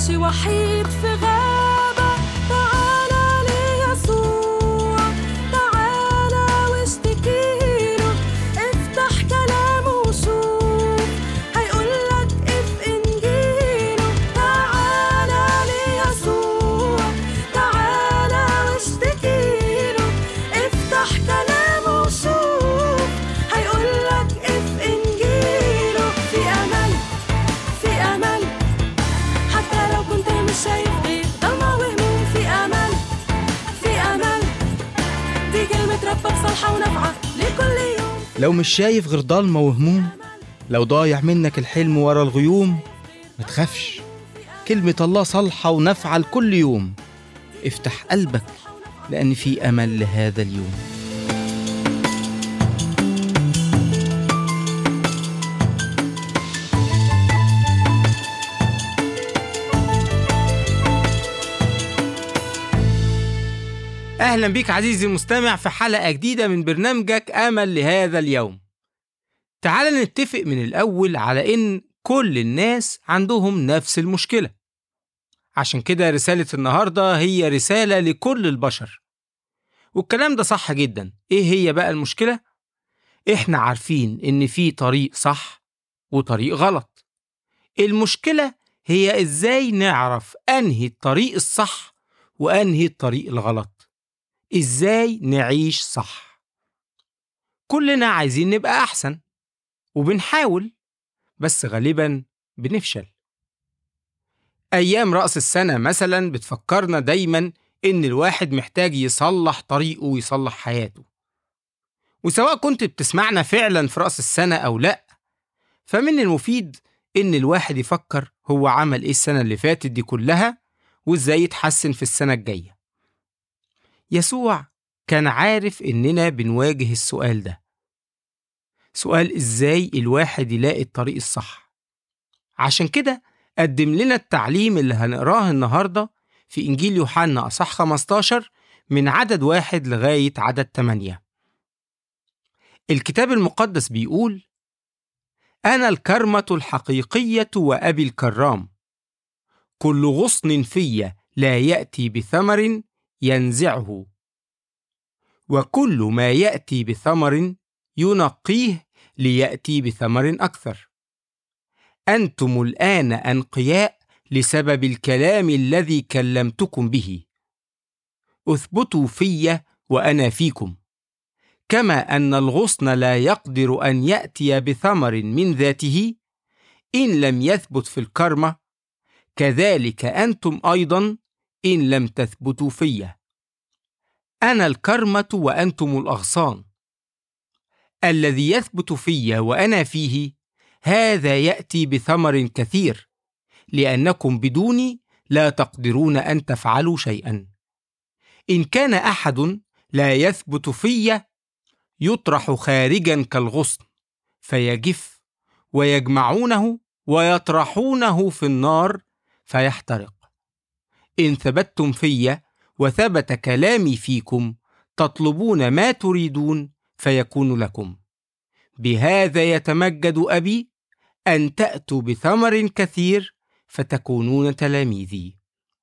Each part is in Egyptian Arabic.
ماشي وحيد في غابة تعالى ليسوع تعالى واشتكيله افتح كلامه وشوف هيقولك اف انجيله تعالى ليسوع تعالى واشتكيله افتح كلامه وشوف هيقولك اف انجيله في امل في امل حتى لو كنت مش شايف غير ضلمة وهموم في امل في امل دي كلمة ربك صالحة ونافعة لكل يوم لو مش شايف غير ضلمة وهموم لو ضايع منك الحلم ورا الغيوم ما تخافش كلمة الله صالحة ونافعة لكل يوم افتح قلبك لأن في أمل لهذا اليوم أهلا بيك عزيزي المستمع في حلقة جديدة من برنامجك أمل لهذا اليوم تعال نتفق من الأول على إن كل الناس عندهم نفس المشكلة عشان كده رسالة النهاردة هي رسالة لكل البشر والكلام ده صح جدا إيه هي بقى المشكلة؟ إحنا عارفين إن في طريق صح وطريق غلط المشكلة هي إزاي نعرف أنهي الطريق الصح وأنهي الطريق الغلط إزاي نعيش صح كلنا عايزين نبقى أحسن وبنحاول بس غالبا بنفشل أيام رأس السنة مثلا بتفكرنا دايما إن الواحد محتاج يصلح طريقه ويصلح حياته وسواء كنت بتسمعنا فعلا في رأس السنة أو لأ فمن المفيد إن الواحد يفكر هو عمل إيه السنة اللي فاتت دي كلها وإزاي يتحسن في السنة الجاية يسوع كان عارف إننا بنواجه السؤال ده سؤال إزاي الواحد يلاقي الطريق الصح عشان كده قدم لنا التعليم اللي هنقراه النهاردة في إنجيل يوحنا أصح 15 من عدد واحد لغاية عدد 8 الكتاب المقدس بيقول أنا الكرمة الحقيقية وأبي الكرام كل غصن في لا يأتي بثمر ينزعه وكل ما يأتي بثمر ينقيه ليأتي بثمر أكثر أنتم الآن أنقياء لسبب الكلام الذي كلمتكم به اثبتوا في وأنا فيكم كما أن الغصن لا يقدر أن يأتي بثمر من ذاته إن لم يثبت في الكرمة كذلك أنتم أيضا إن لم تثبتوا في أنا الكرمة وأنتم الأغصان الذي يثبت في وأنا فيه هذا يأتي بثمر كثير لأنكم بدوني لا تقدرون أن تفعلوا شيئا إن كان أحد لا يثبت في يطرح خارجا كالغصن فيجف ويجمعونه ويطرحونه في النار فيحترق إن ثبتتم في وثبت كلامي فيكم تطلبون ما تريدون فيكون لكم بهذا يتمجد أبي أن تأتوا بثمر كثير فتكونون تلاميذي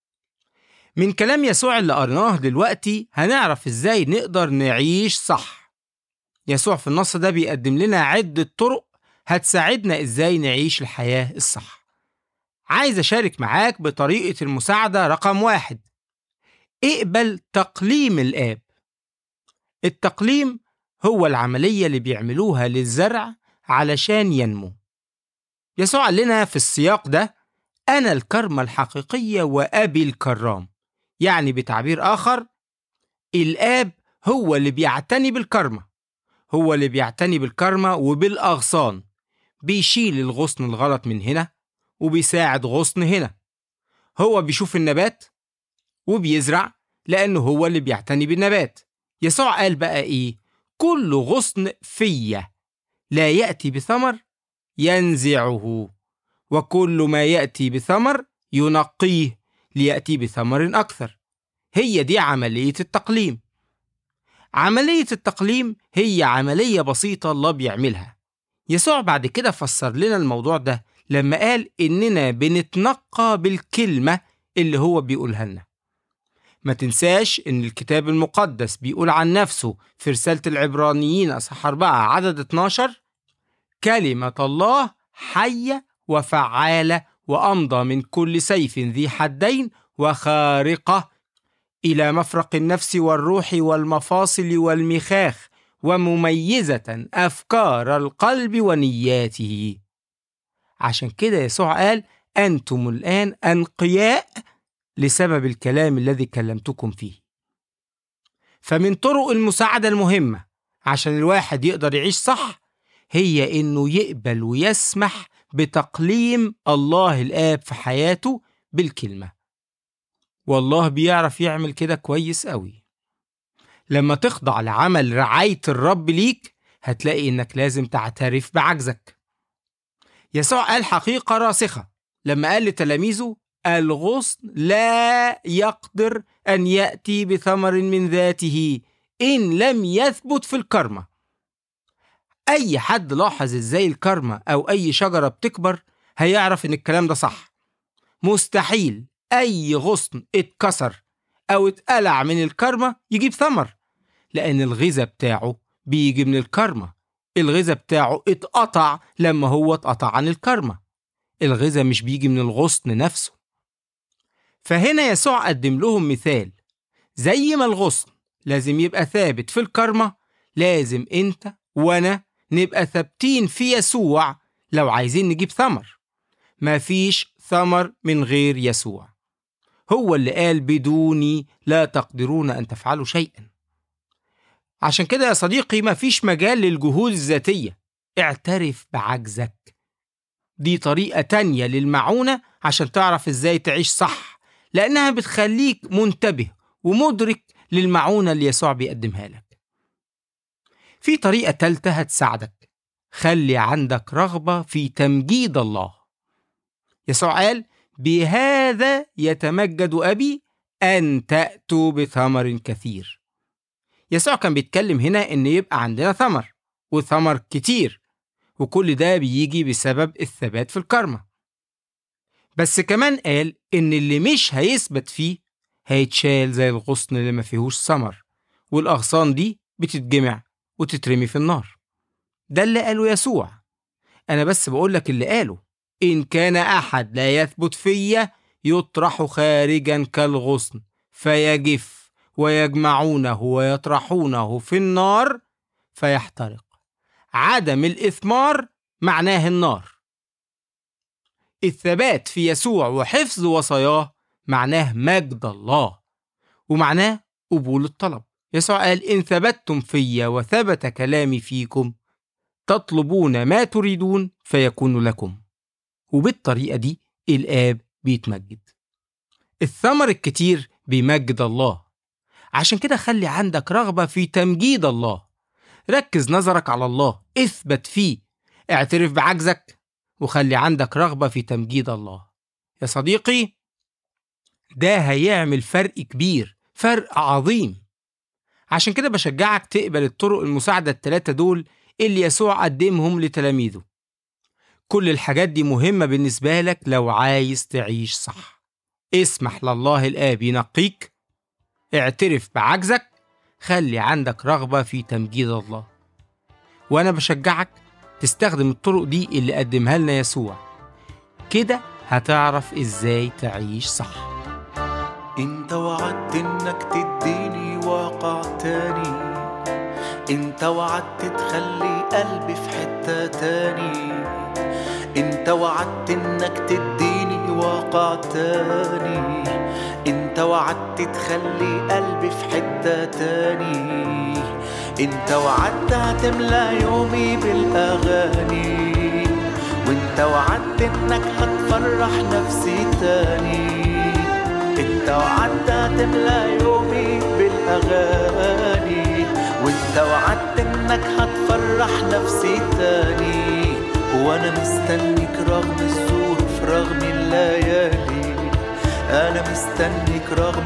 من كلام يسوع اللي قرناه دلوقتي هنعرف ازاي نقدر نعيش صح يسوع في النص ده بيقدم لنا عدة طرق هتساعدنا ازاي نعيش الحياة الصح عايز أشارك معاك بطريقة المساعدة رقم واحد اقبل تقليم الآب التقليم هو العملية اللي بيعملوها للزرع علشان ينمو يسوع قال لنا في السياق ده أنا الكرمة الحقيقية وأبي الكرام يعني بتعبير آخر الآب هو اللي بيعتني بالكرمة هو اللي بيعتني بالكرمة وبالأغصان بيشيل الغصن الغلط من هنا وبيساعد غصن هنا هو بيشوف النبات وبيزرع لأنه هو اللي بيعتني بالنبات يسوع قال بقى إيه كل غصن فيا لا يأتي بثمر ينزعه وكل ما يأتي بثمر ينقيه ليأتي بثمر أكثر هي دي عملية التقليم عملية التقليم هي عملية بسيطة الله بيعملها يسوع بعد كده فسر لنا الموضوع ده لما قال إننا بنتنقى بالكلمة اللي هو بيقولها لنا ما تنساش إن الكتاب المقدس بيقول عن نفسه في رسالة العبرانيين أصحاح 4 عدد 12 كلمة الله حية وفعالة وأمضى من كل سيف ذي حدين وخارقة إلى مفرق النفس والروح والمفاصل والمخاخ ومميزة أفكار القلب ونياته عشان كده يسوع قال أنتم الآن أنقياء لسبب الكلام الذي كلمتكم فيه فمن طرق المساعدة المهمة عشان الواحد يقدر يعيش صح هي إنه يقبل ويسمح بتقليم الله الآب في حياته بالكلمة والله بيعرف يعمل كده كويس قوي لما تخضع لعمل رعاية الرب ليك هتلاقي إنك لازم تعترف بعجزك يسوع قال حقيقة راسخة لما قال لتلاميذه الغصن لا يقدر أن يأتي بثمر من ذاته إن لم يثبت في الكرمة أي حد لاحظ إزاي الكرمة أو أي شجرة بتكبر هيعرف إن الكلام ده صح مستحيل أي غصن اتكسر أو اتقلع من الكرمة يجيب ثمر لأن الغذاء بتاعه بيجي من الكرمة الغذاء بتاعه اتقطع لما هو اتقطع عن الكرمة الغذاء مش بيجي من الغصن نفسه فهنا يسوع قدم لهم مثال زي ما الغصن لازم يبقى ثابت في الكرمة لازم انت وانا نبقى ثابتين في يسوع لو عايزين نجيب ثمر مفيش ثمر من غير يسوع هو اللي قال بدوني لا تقدرون أن تفعلوا شيئا عشان كده يا صديقي مفيش مجال للجهود الذاتية اعترف بعجزك دي طريقة تانية للمعونة عشان تعرف ازاي تعيش صح لأنها بتخليك منتبه ومدرك للمعونة اللي يسوع بيقدمها لك في طريقة تالتة هتساعدك خلي عندك رغبة في تمجيد الله يسوع قال بهذا يتمجد أبي أن تأتوا بثمر كثير يسوع كان بيتكلم هنا إن يبقى عندنا ثمر وثمر كتير وكل ده بيجي بسبب الثبات في الكرمة بس كمان قال إن اللي مش هيثبت فيه هيتشال زي الغصن اللي ما فيهوش ثمر والأغصان دي بتتجمع وتترمي في النار ده اللي قاله يسوع أنا بس بقولك اللي قاله إن كان أحد لا يثبت فيا يطرح خارجا كالغصن فيجف ويجمعونه ويطرحونه في النار فيحترق عدم الإثمار معناه النار الثبات في يسوع وحفظ وصاياه معناه مجد الله ومعناه قبول الطلب يسوع قال إن ثبتتم فيا وثبت كلامي فيكم تطلبون ما تريدون فيكون لكم وبالطريقة دي الآب بيتمجد الثمر الكتير بيمجد الله عشان كده خلي عندك رغبة في تمجيد الله ركز نظرك على الله اثبت فيه اعترف بعجزك وخلي عندك رغبة في تمجيد الله يا صديقي ده هيعمل فرق كبير فرق عظيم عشان كده بشجعك تقبل الطرق المساعدة التلاتة دول اللي يسوع قدمهم لتلاميذه كل الحاجات دي مهمة بالنسبة لك لو عايز تعيش صح اسمح لله الآب ينقيك اعترف بعجزك خلي عندك رغبة في تمجيد الله وأنا بشجعك تستخدم الطرق دي اللي قدمها لنا يسوع كده هتعرف ازاي تعيش صح انت وعدت انك تديني واقع تاني انت وعدت تخلي قلبي في حتة تاني انت وعدت انك تديني واقع تاني انت وعدت تخلي قلبي في حتة تاني انت وعدت هتملى يومي بالاغاني وانت وعدت انك هتفرح نفسي تاني انت وعدت هتملى يومي بالاغاني وانت وعدت انك هتفرح نفسي تاني وانا مستنيك رغم الظروف رغم الليالي انا مستنيك رغم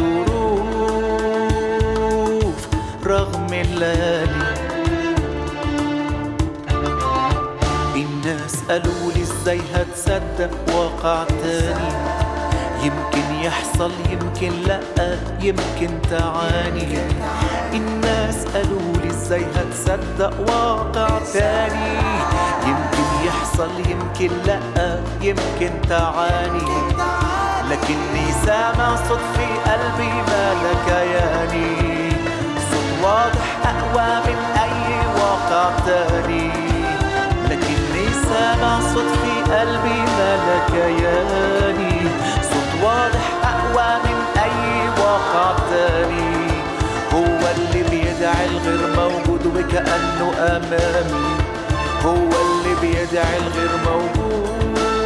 الظروف رغم الليالي الناس قالوا لي ازاي هتصدق واقع تاني يمكن يحصل يمكن لا يمكن تعاني الناس قالوا لي ازاي هتصدق واقع تاني يمكن يحصل يمكن لا يمكن تعاني لكني سامع صوت في قلبي مالك ياني صوت واضح أقوى من أي واقع تاني لكني سامع صوت في قلبي مالك ياني صوت واضح أقوى من أي واقع تاني هو اللي بيدعي الغير موجود وكأنه أمامي هو اللي بيدعي الغير موجود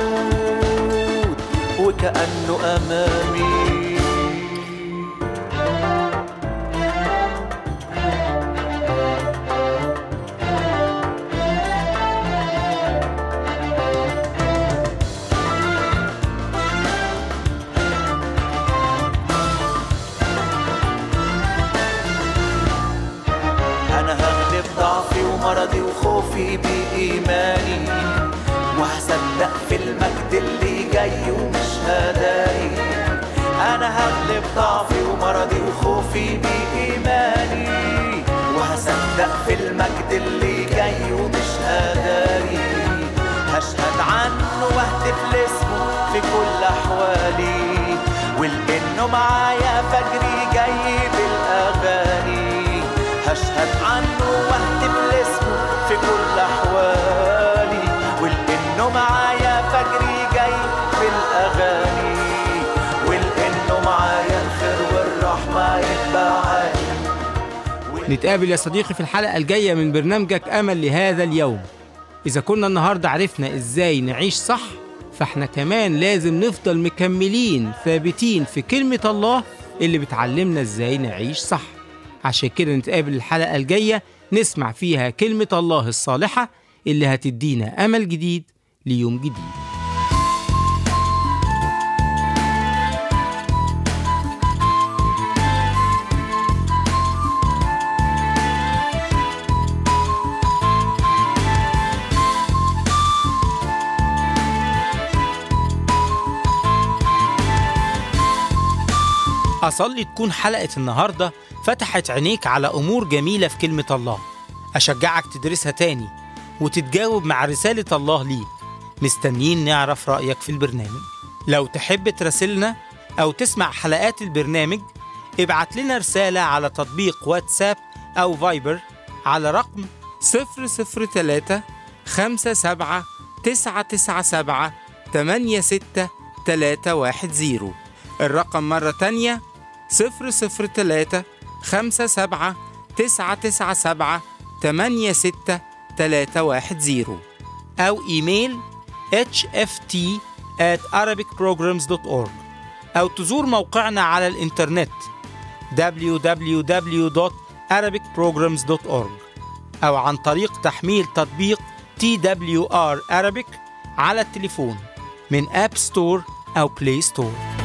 وكأنه أمامي أنا هغلب ضعفي ومرضي وخوفي بإيماني وهصدق في المجد اللي جاي ومش هداري أنا هغلب ضعفي ومرضي وخوفي بإيماني وهصدق في المجد اللي جاي ومش هداري هشهد عنه واهتف لاسمه في كل أحوالي ولأنه معايا فجري جاي بالأغاني هشهد عنه واهتف لاسمه في كل أحوالي ولأنه معايا فجري جاي بالأغاني ولأنه معايا الخير والرحمة يتبعاني نتقابل يا صديقي في الحلقة الجاية من برنامجك أمل لهذا اليوم إذا كنا النهاردة عرفنا إزاي نعيش صح فإحنا كمان لازم نفضل مكملين ثابتين في كلمة الله اللي بتعلمنا إزاي نعيش صح عشان كده نتقابل الحلقة الجاية نسمع فيها كلمة الله الصالحة اللي هتدينا أمل جديد ليوم جديد أصلي تكون حلقة النهاردة فتحت عينيك على أمور جميلة في كلمة الله أشجعك تدرسها تاني وتتجاوب مع رسالة الله ليك مستنيين نعرف رأيك في البرنامج لو تحب تراسلنا أو تسمع حلقات البرنامج ابعت لنا رسالة على تطبيق واتساب أو فايبر على رقم 003 57 997 86310 الرقم مرة تانية 003 57 997 86310 أو إيميل hft at arabicprograms.org أو تزور موقعنا على الإنترنت www.arabicprograms.org أو عن طريق تحميل تطبيق TWR Arabic على التليفون من أب ستور أو بلاي ستور